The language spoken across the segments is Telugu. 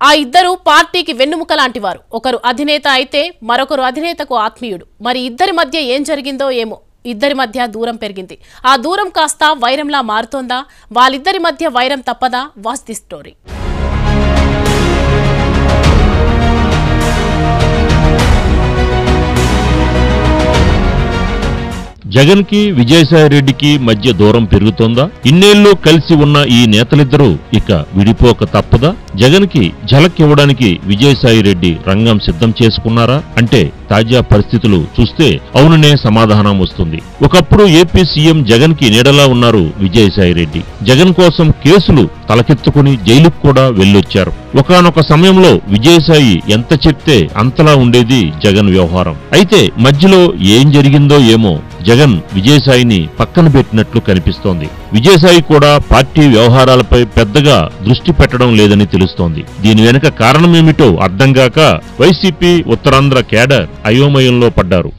ఆ ఇద్దరు పార్టీకి వెన్నుముక లాంటివారు ఒకరు అధినేత అయితే మరొకరు అధినేతకు ఆత్మీయుడు మరి ఇద్దరి మధ్య ఏం జరిగిందో ఏమో ఇద్దరి మధ్య దూరం పెరిగింది ఆ దూరం కాస్త వైరంలా మారుతోందా వాళ్ళిద్దరి మధ్య వైరం తప్పదా వాస్ ది స్టోరీ జగన్ కి విజయసాయిరెడ్డికి మధ్య దూరం పెరుగుతోందా ఇన్నేళ్లు కలిసి ఉన్న ఈ నేతలిద్దరూ ఇక విడిపోక తప్పదా జగన్ కి ఝలక్ ఇవ్వడానికి విజయసాయిరెడ్డి రంగం సిద్ధం చేసుకున్నారా అంటే తాజా పరిస్థితులు చూస్తే అవుననే సమాధానం వస్తుంది ఒకప్పుడు ఏపీ సీఎం జగన్ కి నీడలా ఉన్నారు విజయసాయిరెడ్డి జగన్ కోసం కేసులు తలకెత్తుకుని జైలుకు కూడా వెళ్ళొచ్చారు ఒకానొక సమయంలో విజయసాయి ఎంత చెప్తే అంతలా ఉండేది జగన్ వ్యవహారం అయితే మధ్యలో ఏం జరిగిందో ఏమో జగన్ విజయసాయిని పక్కన పెట్టినట్లు కనిపిస్తోంది విజయసాయి కూడా పార్టీ వ్యవహారాలపై పెద్దగా దృష్టి పెట్టడం లేదని తెలుస్తోంది దీని వెనుక కారణమేమిటో అర్థం కాక వైసీపీ ఉత్తరాంధ్ర కేడర్ అయోమయంలో పడ్డారు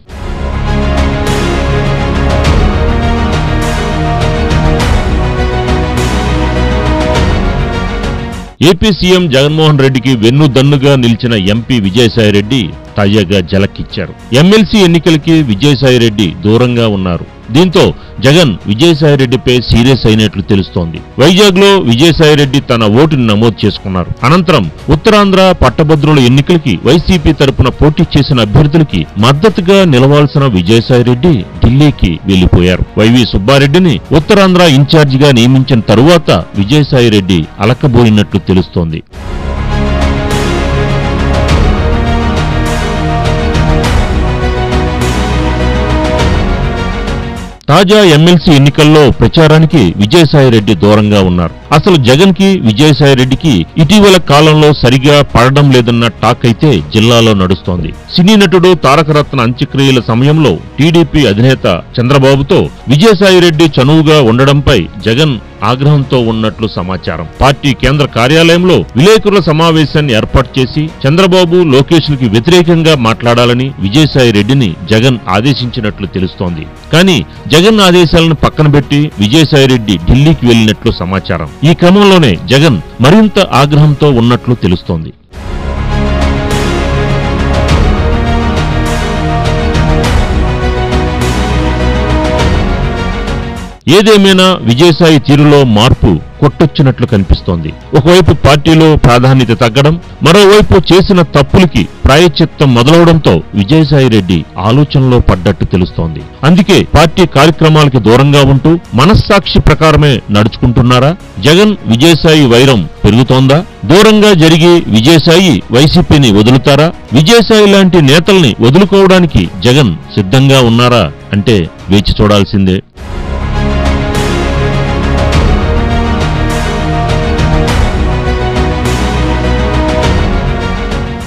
ఏపీ సీఎం జగన్మోహన్ రెడ్డికి వెన్నుదన్నుగా నిలిచిన ఎంపీ విజయసాయిరెడ్డి తాజాగా జలక్కిచ్చారు ఎమ్మెల్సీ ఎన్నికలకి విజయసాయిరెడ్డి దూరంగా ఉన్నారు దీంతో జగన్ విజయసాయిరెడ్డిపై సీరియస్ అయినట్లు తెలుస్తోంది వైజాగ్ లో విజయసాయిరెడ్డి తన ఓటుని నమోదు చేసుకున్నారు అనంతరం ఉత్తరాంధ్ర పట్టభద్రుల ఎన్నికలకి వైసీపీ తరపున పోటీ చేసిన అభ్యర్థులకి మద్దతుగా నిలవాల్సిన విజయసాయిరెడ్డి ఢిల్లీకి వెళ్లిపోయారు వైవి సుబ్బారెడ్డిని ఉత్తరాంధ్ర ఇన్ఛార్జిగా నియమించిన తరువాత విజయసాయిరెడ్డి అలకబోయినట్లు తెలుస్తోంది తాజా ఎమ్మెల్సీ ఎన్నికల్లో ప్రచారానికి విజయసాయిరెడ్డి దూరంగా ఉన్నారు అసలు జగన్ కి విజయసాయిరెడ్డికి ఇటీవల కాలంలో సరిగా పడడం లేదన్న టాక్ అయితే జిల్లాలో నడుస్తోంది సినీ నటుడు తారకరత్న అంత్యక్రియల సమయంలో టీడీపీ అధినేత చంద్రబాబుతో విజయసాయిరెడ్డి చనువుగా ఉండడంపై జగన్ ఆగ్రహంతో ఉన్నట్లు సమాచారం పార్టీ కేంద్ర కార్యాలయంలో విలేకరుల సమావేశాన్ని ఏర్పాటు చేసి చంద్రబాబు లోకేష్లకి వ్యతిరేకంగా మాట్లాడాలని విజయసాయి రెడ్డిని జగన్ ఆదేశించినట్లు తెలుస్తోంది కానీ జగన్ ఆదేశాలను పక్కన పెట్టి విజయసాయి రెడ్డి ఢిల్లీకి వెళ్లినట్లు సమాచారం ఈ క్రమంలోనే జగన్ మరింత ఆగ్రహంతో ఉన్నట్లు తెలుస్తోంది ఏదేమైనా విజయసాయి తీరులో మార్పు కొట్టొచ్చినట్లు కనిపిస్తోంది ఒకవైపు పార్టీలో ప్రాధాన్యత తగ్గడం మరోవైపు చేసిన తప్పులకి ప్రాయశ్చిత్తం మొదలవడంతో విజయసాయి రెడ్డి ఆలోచనలో పడ్డట్టు తెలుస్తోంది అందుకే పార్టీ కార్యక్రమాలకి దూరంగా ఉంటూ మనస్సాక్షి ప్రకారమే నడుచుకుంటున్నారా జగన్ విజయసాయి వైరం పెరుగుతోందా దూరంగా జరిగి విజయసాయి వైసీపీని వదులుతారా విజయసాయి లాంటి నేతల్ని వదులుకోవడానికి జగన్ సిద్ధంగా ఉన్నారా అంటే వేచి చూడాల్సిందే